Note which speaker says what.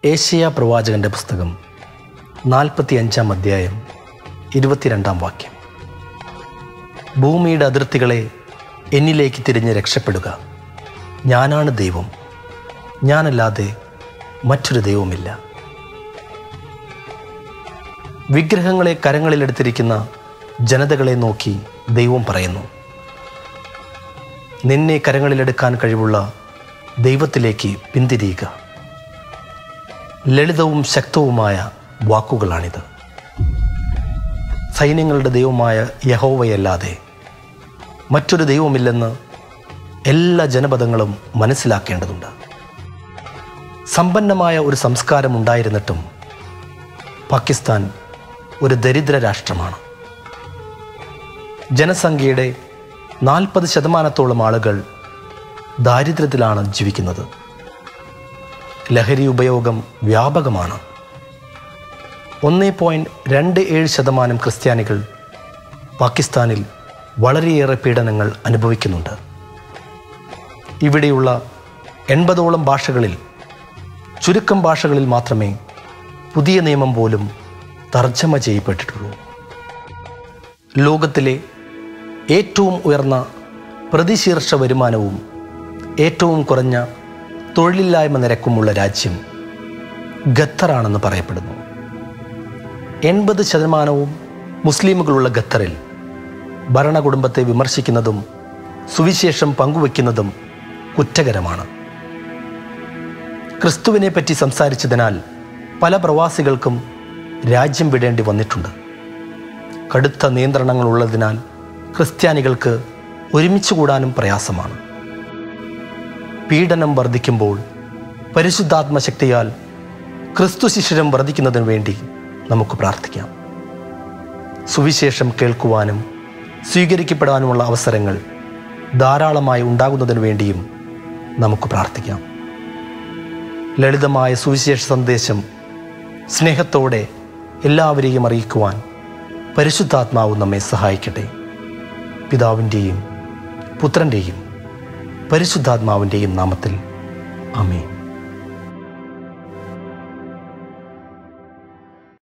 Speaker 1: Asia പ്രവാചകന്റെ പുസ്തകം നാൽപ്പത്തി അഞ്ചാം അധ്യായം ഇരുപത്തിരണ്ടാം വാക്യം ഭൂമിയുടെ അതിർത്തികളെ എന്നിലേക്ക് തിരിഞ്ഞ് രക്ഷപ്പെടുക ഞാനാണ് ദൈവം ഞാനല്ലാതെ മറ്റൊരു ദൈവമില്ല വിഗ്രഹങ്ങളെ കരങ്ങളിലെടുത്തിരിക്കുന്ന ജനതകളെ നോക്കി ദൈവം പറയുന്നു നിന്നെ കരങ്ങളിലെടുക്കാൻ കഴിവുള്ള ദൈവത്തിലേക്ക് പിന്തിരിയുക ലളിതവും ശക്തവുമായ വാക്കുകളാണിത് സൈന്യങ്ങളുടെ ദൈവമായ യഹോവയല്ലാതെ മറ്റൊരു ദൈവമില്ലെന്ന് എല്ലാ ജനപദങ്ങളും മനസ്സിലാക്കേണ്ടതുണ്ട് സമ്പന്നമായ ഒരു സംസ്കാരം ഉണ്ടായിരുന്നിട്ടും പാകിസ്ഥാൻ ഒരു ദരിദ്ര രാഷ്ട്രമാണ് ജനസംഖ്യയുടെ നാൽപ്പത് ശതമാനത്തോളം ആളുകൾ ദാരിദ്ര്യത്തിലാണ് ജീവിക്കുന്നത് ലഹരി ഉപയോഗം വ്യാപകമാണ് ഒന്നേ പോയിൻറ്റ് രണ്ട് ഏഴ് ശതമാനം ക്രിസ്ത്യാനികൾ പാകിസ്ഥാനിൽ വളരെയേറെ പീഡനങ്ങൾ അനുഭവിക്കുന്നുണ്ട് ഇവിടെയുള്ള എൺപതോളം ഭാഷകളിൽ ചുരുക്കം ഭാഷകളിൽ മാത്രമേ പുതിയ നിയമം പോലും തർജ്ജമ ചെയ്യപ്പെട്ടിട്ടുള്ളൂ ലോകത്തിലെ ഏറ്റവും ഉയർന്ന പ്രതിശീർഷ വരുമാനവും ഏറ്റവും കുറഞ്ഞ തൊഴിലില്ലായ്മ നിരക്കുമുള്ള രാജ്യം ഖത്തറാണെന്ന് പറയപ്പെടുന്നു എൺപത് ശതമാനവും മുസ്ലിമുകളുള്ള ഖത്തറിൽ ഭരണകുടുംബത്തെ വിമർശിക്കുന്നതും സുവിശേഷം പങ്കുവെക്കുന്നതും കുറ്റകരമാണ് ക്രിസ്തുവിനെ പറ്റി സംസാരിച്ചതിനാൽ പല പ്രവാസികൾക്കും രാജ്യം വിടേണ്ടി വന്നിട്ടുണ്ട് കടുത്ത നിയന്ത്രണങ്ങൾ ഉള്ളതിനാൽ ക്രിസ്ത്യാനികൾക്ക് ഒരുമിച്ച് കൂടാനും പ്രയാസമാണ് പീഡനം വർദ്ധിക്കുമ്പോൾ പരിശുദ്ധാത്മ ശക്തിയാൽ ക്രിസ്തു ശിശിരം വർദ്ധിക്കുന്നതിന് വേണ്ടി നമുക്ക് പ്രാർത്ഥിക്കാം സുവിശേഷം കേൾക്കുവാനും സ്വീകരിക്കപ്പെടാനുമുള്ള അവസരങ്ങൾ ധാരാളമായി ഉണ്ടാകുന്നതിന് വേണ്ടിയും നമുക്ക് പ്രാർത്ഥിക്കാം ലളിതമായ സുവിശേഷ സന്ദേശം സ്നേഹത്തോടെ എല്ലാവരെയും അറിയിക്കുവാൻ പരിശുദ്ധാത്മാവ് നമ്മെ സഹായിക്കട്ടെ പിതാവിൻ്റെയും പുത്രൻ്റെയും പരിശുദ്ധാത്മാവിൻ്റെയും നാമത്തിൽ അമേ